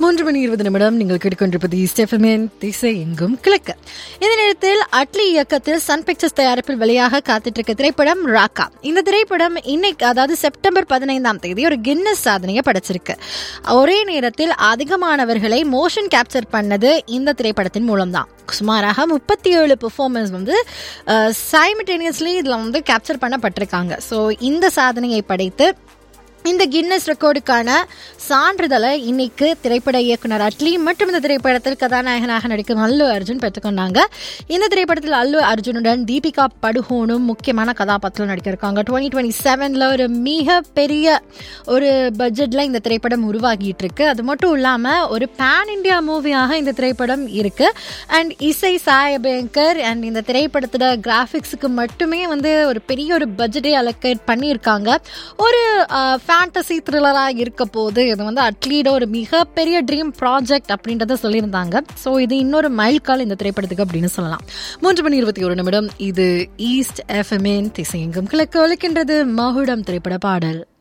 மூன்று மணி இருபது நிமிடம் நீங்கள் கேட்டுக்கொண்டிருப்பது ஸ்டெஃபமின் திசை எங்கும் கிழக்கு இந்த நேரத்தில் அட்லி இயக்கத்தில் சன் பிக்சர்ஸ் தயாரிப்பில் வெளியாக காத்துட்டு இருக்க திரைப்படம் ராக்கா இந்த திரைப்படம் இன்னைக்கு அதாவது செப்டம்பர் பதினைந்தாம் தேதி ஒரு கின்னஸ் சாதனையை படைச்சிருக்கு ஒரே நேரத்தில் அதிகமானவர்களை மோஷன் கேப்சர் பண்ணது இந்த திரைப்படத்தின் மூலம்தான் சுமாராக முப்பத்தி ஏழு பெர்ஃபார்மன்ஸ் வந்து சைமல்டேனியஸ்லி இதில் வந்து கேப்சர் பண்ணப்பட்டிருக்காங்க ஸோ இந்த சாதனையை படைத்து இந்த கின்னஸ் ரெக்கார்டுக்கான சான்றிதழை இன்னைக்கு திரைப்பட இயக்குனர் அட்லி மற்றும் இந்த திரைப்படத்தில் கதாநாயகனாக நடிக்கும் அல்லு அர்ஜுன் பெற்றுக்கொண்டாங்க இந்த திரைப்படத்தில் அல்லு அர்ஜுனுடன் தீபிகா படுகோனும் முக்கியமான கதாபாத்திரம் நடிக்கிருக்காங்க டுவெண்ட்டி டுவெண்ட்டி செவனில் ஒரு மிக பெரிய ஒரு பட்ஜெட்டில் இந்த திரைப்படம் உருவாகிட்டு இருக்கு அது மட்டும் இல்லாமல் ஒரு பேன் இண்டியா மூவியாக இந்த திரைப்படம் இருக்கு அண்ட் இசை சாயபேங்கர் அண்ட் இந்த திரைப்படத்தோட கிராஃபிக்ஸுக்கு மட்டுமே வந்து ஒரு பெரிய ஒரு பட்ஜெட்டே அலோகேட் பண்ணியிருக்காங்க ஒரு ஃபேண்டசி த்ரில்லராக இருக்க போது இது வந்து அட்லீட ஒரு மிகப்பெரிய ட்ரீம் ப்ராஜெக்ட் அப்படின்றத சொல்லியிருந்தாங்க ஸோ இது இன்னொரு மைல்கால் இந்த திரைப்படத்துக்கு அப்படின்னு சொல்லலாம் மூன்று மணி இருபத்தி ஒரு நிமிடம் இது ஈஸ்ட் எஃப்எம்என் திசையெங்கும் கிழக்கு ஒழிக்கின்றது மகுடம் திரைப்பட பாடல்